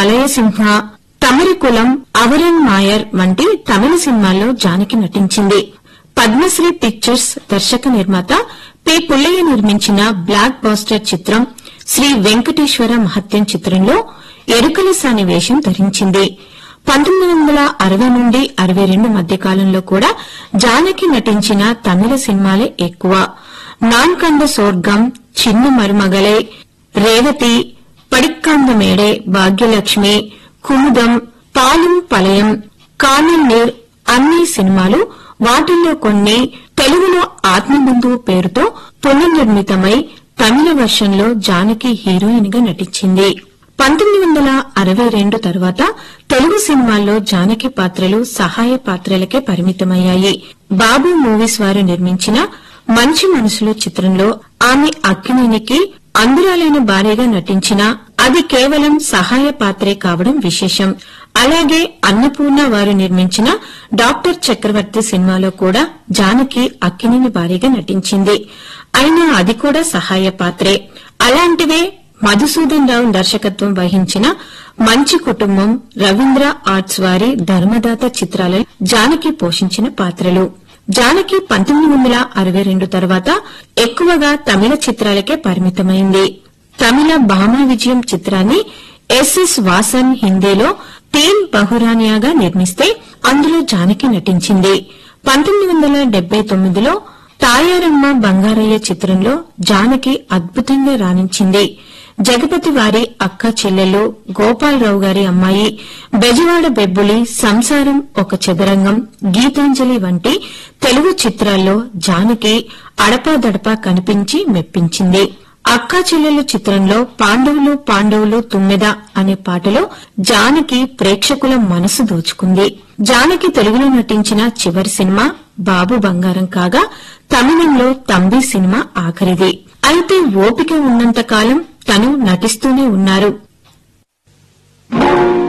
మలయసింహ తమరికులం అవరన్ మాయర్ వంటి తమిళ సినిమాల్లో జానకి నటించింది పద్మశ్రీ పిక్చర్స్ దర్శక నిర్మాత పి పుల్లయ్య నిర్మించిన బ్లాక్ బాస్టర్ చిత్రం శ్రీ వెంకటేశ్వర మహత్యం చిత్రంలో ఎరుకల సాని వేషం ధరించింది పంతొమ్మిది వందల అరవై నుండి అరవై రెండు మధ్య కాలంలో కూడా జానకి నటించిన తమిళ సినిమాలే ఎక్కువ నాన్కంద సోర్గం చిన్న మరుమగలే రేవతి పడిక్కాంద మేడే భాగ్యలక్ష్మి కుముదం పాలం పలయం కానల్ నీర్ అన్ని సినిమాలు వాటిల్లో కొన్ని తెలుగులో ఆత్మబంధువు పేరుతో పునర్నిర్మితమై తమిళ వర్షన్లో జానకి హీరోయిన్ గా నటించింది పంతొమ్మిది వందల అరవై రెండు తర్వాత తెలుగు సినిమాల్లో జానకి పాత్రలు సహాయ పాత్రలకే పరిమితమయ్యాయి బాబు మూవీస్ వారు నిర్మించిన మంచి మనసులో చిత్రంలో ఆమె అక్కినేనికి అందురాలైన భార్యగా నటించినా అది కేవలం సహాయ పాత్రే కావడం విశేషం అలాగే అన్నపూర్ణ వారు నిర్మించిన డాక్టర్ చక్రవర్తి సినిమాలో కూడా జానకి అక్కినేని భార్యగా నటించింది అయినా అది కూడా సహాయ పాత్రే అలాంటివే మధుసూదన్ రావు దర్శకత్వం వహించిన మంచి కుటుంబం రవీంద్ర ఆర్ట్స్ వారి ధర్మదాత చిత్రాలలో జానకి పోషించిన పాత్రలు జానకి పంతొమ్మిది వందల అరవై రెండు తర్వాత ఎక్కువగా తమిళ చిత్రాలకే పరిమితమైంది తమిళ భామా విజయం చిత్రాన్ని ఎస్ఎస్ వాసన్ హిందీలో తీన్ బహురానియాగా నిర్మిస్తే అందులో జానకి నటించింది పంతొమ్మిది వందల డెబ్బై తొమ్మిదిలో తాయారమ్మ బంగారయ్య చిత్రంలో జానకి అద్భుతంగా రాణించింది జగపతి వారి అక్క చెల్లెలు గోపాలరావు గారి అమ్మాయి బెజవాడ బెబ్బులి సంసారం ఒక చదరంగం గీతాంజలి వంటి తెలుగు చిత్రాల్లో జానకి అడపాదడపా కనిపించి మెప్పించింది అక్కా చెల్లెలు చిత్రంలో పాండవులు పాండవులు తుమ్మెద అనే పాటలో జానకి ప్రేక్షకుల మనసు దోచుకుంది జానకి తెలుగులో నటించిన చివరి సినిమా బాబు బంగారం కాగా తమిళంలో తంబి సినిమా ఆఖరిది అయితే ఓపిక ఉన్నంత కాలం తను నటిస్తూనే ఉన్నారు